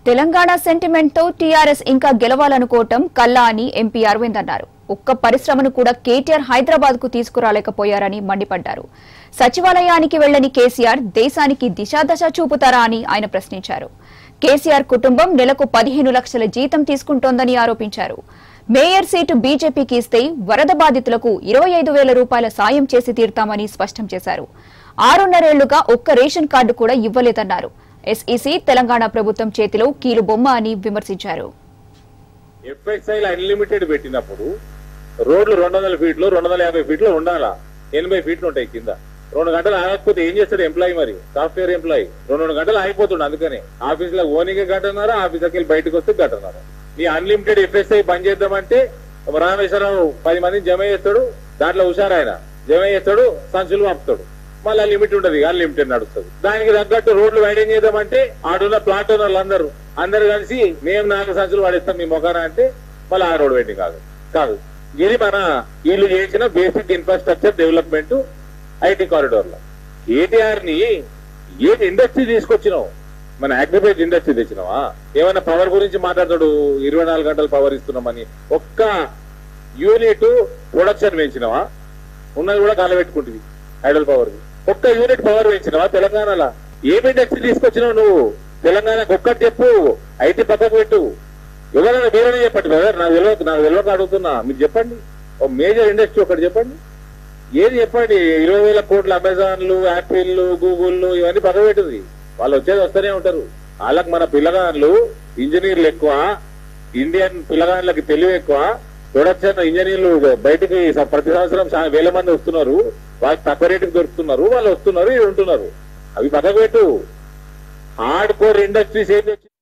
Telangana sentiment తో TRS ఇంకా గెలవాలనుకోవటం కల్లా అని ఎంపీ అరవింద్ అన్నారు ఒక్క పరిశ్రమను కూడా కేటీఆర్ హైదరాబాద్ కు తీసుకురాలేకపోయారని మండిపడ్డారు సచివాలయానికి వెళ్లని కేసీఆర్ దేశానికి దిశాదశ చూపుతారా అని ఆయన ప్రశ్నించారు కేసీఆర్ కుటుంబం నెలకు పదిహేను లక్షల జీతం తీసుకుంటోందని ఆరోపించారు మేయర్ సీటు బీజేపీకి ఇస్తే వరద బాధితులకు ఇరవై ఐదు వేల రూపాయల సాయం చేసి తీరుతామని స్పష్టం చేశారు ఆరున్నరేళ్లుగా ఒక్క రేషన్ కార్డు కూడా ఇవ్వలేదన్నారు ఎస్ఈసీ తెలంగాణ ప్రభుత్వం చేతిలో కీలు బొమ్మ అని విమర్శించారు ఎఫ్ఎక్స్ఐలు అన్లిమిటెడ్ పెట్టినప్పుడు రోడ్లు రెండు వందల ఫీట్లు రెండు వందల యాభై ఫీట్లు ఉండాలా ఎనభై ఫీట్లు ఉంటాయి కింద రెండు గంటలు ఆగకపోతే ఏం చేస్తాడు ఎంప్లాయీ మరి సాఫ్ట్వేర్ ఎంప్లాయీ రెండు రెండు గంటలు ఆగిపోతుండు అందుకనే ఆఫీస్ లో ఓనిగా గంటన్నారా ఆఫీస్ వెళ్ళి బయటకు వస్తే గంటన్నారా నీ అన్లిమిటెడ్ ఎఫ్ఎస్ఐ బంద్ చేద్దామంటే రామేశ్వరరావు పది మందిని జమ చేస్తాడు దాంట్లో హుషారాయన జమ చేస్తాడు సంచులు పంపుతాడు మళ్ళీ లిమిట్ ఉంటది అన్లిమిటెడ్ నడుస్తుంది దానికి తగ్గట్టు రోడ్లు వైడెన్ చేద్దామంటే ఆడున్న ప్లాట్ ఓనర్లు అందరూ అందరు కలిసి మేము నాలుగు సంచులు వాడిస్తాం మీ మొఖాన అంటే మళ్ళీ ఆ రోడ్ వెయిటింగ్ కాదు కాదు ఇది మన వీళ్ళు చేసిన basic infrastructure development IT corridor లో కేటీఆర్ ని ఏం ఇండస్ట్రీ తీసుకొచ్చినావు మన అగ్రిబేట్ ఇండస్ట్రీ తెచ్చినావా ఏమైనా పవర్ గురించి మాట్లాడతాడు ఇరవై నాలుగు గంటలు పవర్ ఇస్తున్నామని ఒక్క యూనిట్ ప్రొడక్షన్ పెంచినావా ఉన్నది కూడా కాలబెట్టుకుంటుంది హైడల్ పవర్ ఒక్క యూనిట్ పవర్ పెంచినావా తెలంగాణలో ఏం ఇండస్ట్రీ తీసుకొచ్చినావు నువ్వు తెలంగాణకు ఒక్కటి చెప్పు ఐటీ పక్కకు పెట్టు ఎవరైనా వేరే చెప్పండి బ్రదర్ నాకు తెలియక నాకు తెలియక అడుగుతున్నా మీరు చెప్పండి ఒక మేజర్ ఇండస్ట్రీ ఒకటి చెప్పండి ఏది చెప్పండి ఇరవై వేల కోట్ల అమెజాన్లు యాపిల్ గూగుల్ ఇవన్నీ పక్కకు పెట్టుది వాళ్ళు వచ్చేది వస్తూనే ఉంటారు వాళ్ళకి మన పిల్లగాళ్ళు ఇంజనీర్లు ఎక్కువ ఇండియన్ పిల్లగాళ్ళకి తెలివి ఎక్కువ ప్రొడక్షన్ ఇంజనీర్లు బయటికి స- ప్రతి సంవత్సరం చాలా వేల మంది వస్తున్నారు వాళ్ళకి తక్కువ రేటుకి దొరుకుతున్నారు వాళ్ళు వస్తున్నారు ఇవి ఉంటున్నారు అవి పక్కకు పెట్టు హార్డ్ కోర్ ఇండస్ట్రీస్ ఏం తెచ్చి